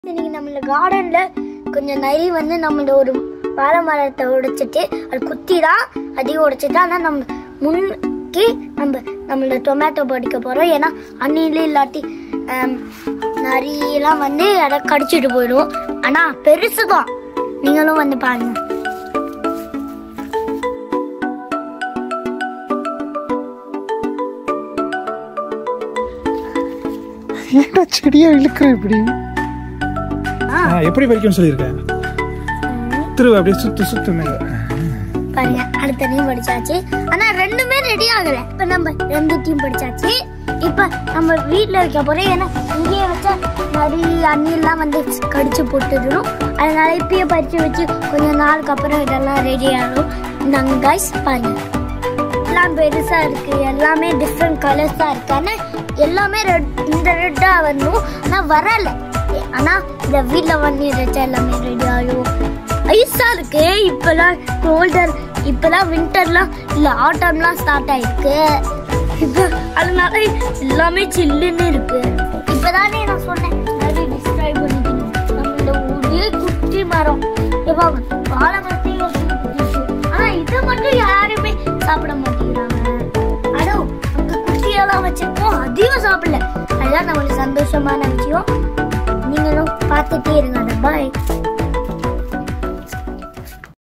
இன்னைக்கு நம்மள கார்டன்ல கொஞ்சம் நரி வந்து நம்மளோட ஒரு வாழை மரத்தை உடைச்சிட்டு அது குத்தி தான் அதிகம் உடைச்சிட்டு ஆனால் நம்ம முன்னுக்கு நம்ம நம்மளோட டொமேட்டோ படிக்க போகிறோம் ஏன்னா அன்னில இல்லாட்டி ஆம், நரியெல்லாம் வந்து அதை கடிச்சிட்டு போயிடும் ஆனால் பெருசு தான் நீங்களும் வந்து பாருங்க ஏன்டா செடியா இழுக்கிற இப்படி ஆ ஆ, எப்படி பறிக்கணும்னு சொல்லியிருக்கேன் திரும்ப அப்படியே சுத்து சுத்து மேல பாருங்க அடுத்த டீம் படிச்சாச்சு ஆனா ரெண்டுமே ரெடி ஆகல இப்ப நம்ம ரெண்டு டீம் படிச்சாச்சு இப்ப நம்ம வீட்ல வைக்க போறோம் ஏன்னா இங்கேயே வச்சா நிறைய அண்ணிலாம் வந்து கடிச்சு போட்டுடும் அதனால இப்பயே பறிச்சு வச்சு கொஞ்ச நாளுக்கு அப்புறம் இதெல்லாம் ரெடி ஆகும் நாங்க கைஸ் பாருங்க எல்லாம் பெருசா இருக்கு எல்லாமே டிஃப்ரெண்ட் கலர்ஸா இருக்கு ஆனா எல்லாமே ரெட் இந்த ரெட்டா வரணும் ஆனா வரல ஆனா இந்த வீட்ல வந்து வச்சா எல்லாமே ரெடி ஆகும் ஐஸா இருக்கு இப்பெல்லாம் கோல்டர் இப்பெல்லாம் வின்டர்லாம் இல்ல ஆட்டம்லாம் ஸ்டார்ட் ஆயிருக்கு இப்போ அதனால எல்லாமே சில்லுன்னு இருக்கு இப்பதானே நான் சொன்னேன் நிறைய டிஸ்ட்ராய் பண்ணிக்கணும் நம்மளோட ஒரே குட்டி மரம் இப்போ வாழை மரத்தையும் வச்சு ஆனா இதை மட்டும் யாருமே சாப்பிட மாட்டேங்கிறாங்க அடோ அங்க குட்டியெல்லாம் வச்சிருக்கோம் அதையும் சாப்பிடல அதுதான் நம்மளுக்கு சந்தோஷமான விஷயம் நீங்களும் பார்த்துட்டே இருங்க பாய்